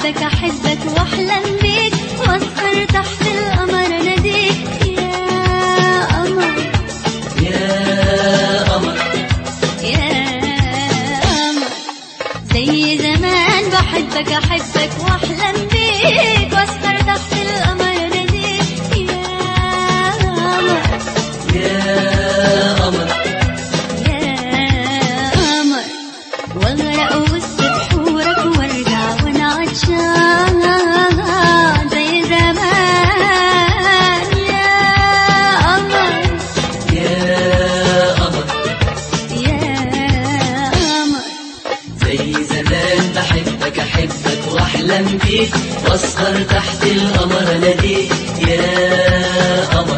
بحبك أحبك وأحلم بيك وأسهر تحت القمر ناديك يا قمر يا قمر يا قمر زي زمان بحبك أحبك وأحلم بيك وأسهر تحت القمر ناديك يا قمر يا قمر يا قمر واغرق وسط بحورك وارجع وانا عطشان زي زمان يا قمر يا قمر يا قمر زي زمان بحبك احبك واحلم بيك واسهر تحت القمر ناديك يا قمر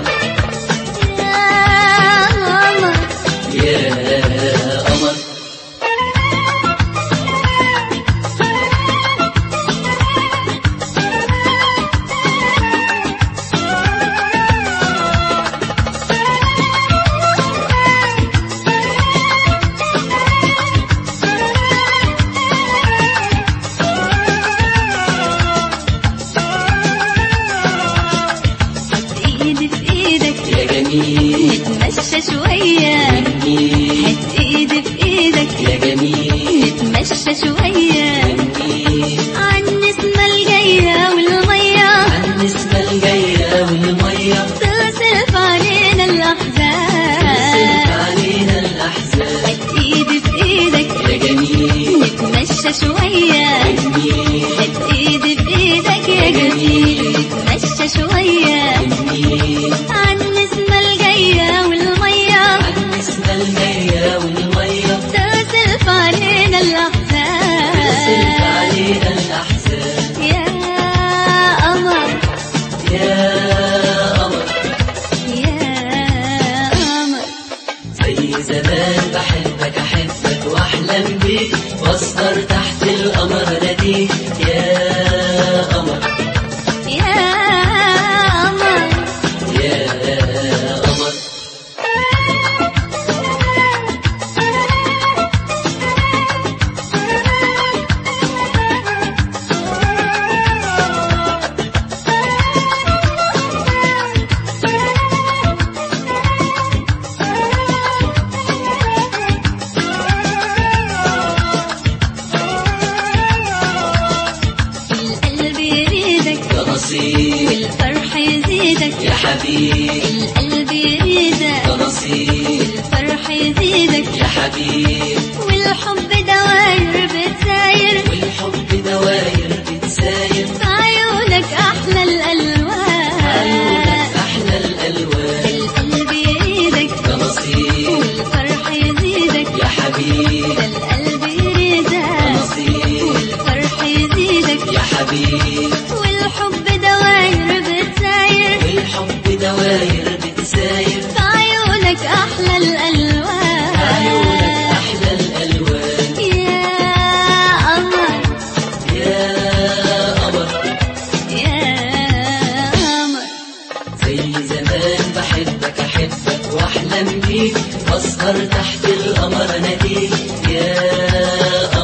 يا قمر يا قمر ايدي في ايدك يا جميل نتمشى شوية جميل حط ايدي في ايدك يا جميل نتمشى شوية جميل عن نسمة الجاية والمية عن النسمة الجاية والمية تصرف علينا تسلك الأحزان علينا الأحزان حط ايدي في ايدك يا جميل نتمشى شوية جميل حط ايدي في ايدك يا جميل نتمشى شوية جميل عن نسمة الجاية والمية عن النسمة الجاية والمية تصرف علينا تسلك الأحزان علينا الأحزان يا قمر يا قمر يا قمر زي زمان بحبك أحبك وأحلم بيك وأسهر تحت القمر ناديك يا قمر يا قمر يا قمر القلب يريدك يا نصيب والفرح يزيدك يا حبيب القلب يريدك يا نصيب والفرح يزيدك يا حبيب والحب دواير بتساير والحب دواير بتساير في عيونك أحلى الألوان عيونك أحلى الألوان القلب يريدك يا نصيب والفرح يزيدك يا حبيب القلب يا يريدك نصيب والفرح يزيدك يا حبيب والحب دواير بتساير والحب دواير بتساير في عيونك أحلى عيونك الألوان أحلى الألوان يا قمر يا قمر يا قمر زي زمان بحبك أحبك وأحلم بيك وأسهر تحت القمر ناديك يا